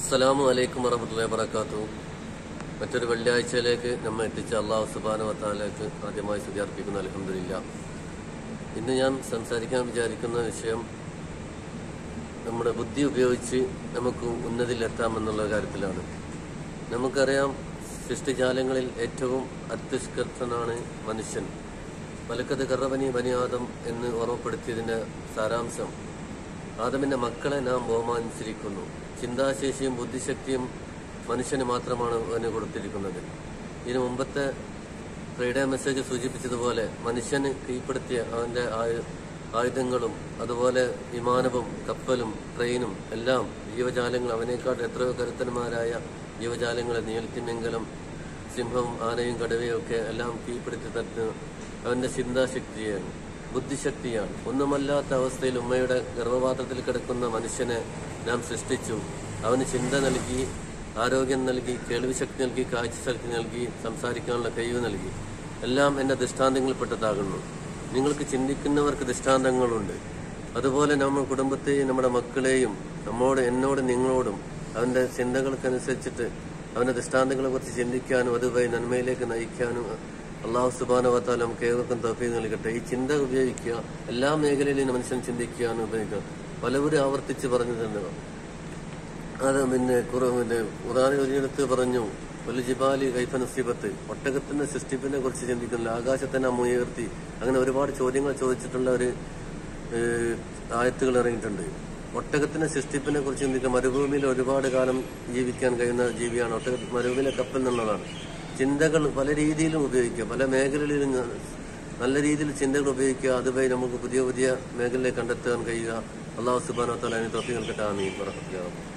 അസ്സലാമു അലൈക്കും വറഹമത്തുള്ളാഹി വബറകാതുഹു മറ്റൊരു വെള്ളിയാഴ്ചയിലേക്ക് നമ്മെ എത്തിച്ച അള്ളാഹു സുബ്ഹാനഹു വതആലയ്ക്ക് ആദ്യമായി സ്തുതി അർപ്പിക്കുന്നു അൽഹംദുലില്ലാ ഇന്ന് ഞാൻ സംസാരിക്കാൻ വിചാരിക്കുന്ന വിഷയം നമ്മുടെ ബുദ്ധി ഉപയോഗിച്ച് നമുക്ക് ഉന്നതിയിലെത്താമെന്നുള്ള കാര്യത്തിലാണ് നമുക്കറിയാം സൃഷ്ടിജാലങ്ങളിൽ ഏറ്റവും അത്യുഷ്കൃതനാണ് മനുഷ്യൻ മലക്കത് കറവനി ബനിയാദം എന്ന് ഓർമ്മപ്പെടുത്തിയതിന്റെ സാരാംശം ആദമിന്റെ മക്കളെ നാം ബഹുമാനിച്ചിരിക്കുന്നു ചിന്താശേഷിയും ബുദ്ധിശക്തിയും മനുഷ്യന് മാത്രമാണ് അവന് കൊടുത്തിരിക്കുന്നത് ഇതിനു മുമ്പത്തെ ഫ്രീഡേ മെസ്സേജ് സൂചിപ്പിച്ചതുപോലെ മനുഷ്യന് കീഴ്പ്പെടുത്തിയ അവന്റെ ആയു- ആയുധങ്ങളും അതുപോലെ വിമാനവും കപ്പലും ട്രെയിനും എല്ലാം ജീവജാലങ്ങൾ അവനേക്കാൾ എത്രയോ കരുത്തന്മാരായ ജീവജാലങ്ങളെ നീൽത്തിമിംഗലം സിംഹവും ആനയും കടുവയും ഒക്കെ എല്ലാം കീഴ്പ്പെടുത്തി തരുന്ന അവന്റെ ചിന്താശക്തിയാണ് ബുദ്ധിശക്തിയാണ് ഒന്നുമല്ലാത്ത അവസ്ഥയിൽ ഉമ്മയുടെ ഗർഭപാത്രത്തിൽ കിടക്കുന്ന മനുഷ്യനെ നാം സൃഷ്ടിച്ചു അവന് ചിന്ത നൽകി ആരോഗ്യം നൽകി കേൾവിശക്തി നൽകി കാഴ്ചശക്തി നൽകി സംസാരിക്കാനുള്ള കഴിവ് നൽകി എല്ലാം എന്റെ ദൃഷ്ടാന്തങ്ങളിൽപ്പെട്ടതാകുന്നു നിങ്ങൾക്ക് ചിന്തിക്കുന്നവർക്ക് ദൃഷ്ടാന്തങ്ങളുണ്ട് അതുപോലെ നമ്മൾ കുടുംബത്തെയും നമ്മുടെ മക്കളെയും നമ്മോട് എന്നോട് നിങ്ങളോടും അവന്റെ ചിന്തകൾക്കനുസരിച്ചിട്ട് അവന്റെ ദൃഷ്ടാന്തങ്ങളെ കുറിച്ച് ചിന്തിക്കാനും അതുവഴി നന്മയിലേക്ക് നയിക്കാനും അള്ളാഹു സുബാന വത്താൽ നമുക്ക് ഏവർക്കും തഫീ നൽകട്ടെ ഈ ചിന്ത ഉപയോഗിക്കുക എല്ലാ മേഖലയിലും മനുഷ്യൻ ചിന്തിക്കാനും ഉപയോഗിക്കുക പലവരും ആവർത്തിച്ച് പറഞ്ഞിട്ടുണ്ട് അത് പിന്നെ കുറ- പിന്നെ ഖുറാൻ ഒരിടത്ത് പറഞ്ഞു ഒരു ജിബാലി കൈഫ നസീബത്ത് ഒട്ടകത്തിന്റെ സൃഷ്ടിപ്പിനെ കുറിച്ച് ചിന്തിക്കുന്നില്ല ആകാശത്തെ നാം ഉയർത്തി അങ്ങനെ ഒരുപാട് ചോദ്യങ്ങൾ ചോദിച്ചിട്ടുള്ള ഒരു ഏഹ്, ആയത്തുകൾ ഇറങ്ങിയിട്ടുണ്ട് ഒട്ടകത്തിന്റെ സൃഷ്ടിപ്പിനെ കുറിച്ച് ചിന്തിക്കുക മരുഭൂമിയിൽ ഒരുപാട് കാലം ജീവിക്കാൻ കഴിയുന്ന ജീവിയാണ് ഒട്ടക മരുഭൂമിയിലെ കപ്പൽ എന്നുള്ളതാണ് ചിന്തകൾ പല രീതിയിലും ഉപയോഗിക്കുക പല മേഖലകളിലും നല്ല രീതിയിൽ ചിന്തകൾ ഉപയോഗിക്കുക അതുവഴി നമുക്ക് പുതിയ പുതിയ മേഖലയിലേക്ക് കണ്ടെത്താൻ കഴിയുക അള്ളാഹു സുബാന തലാനി തൊഫി നൽകട്ടെ ആമീൻ വറഹ്മത്തുള്ളാഹി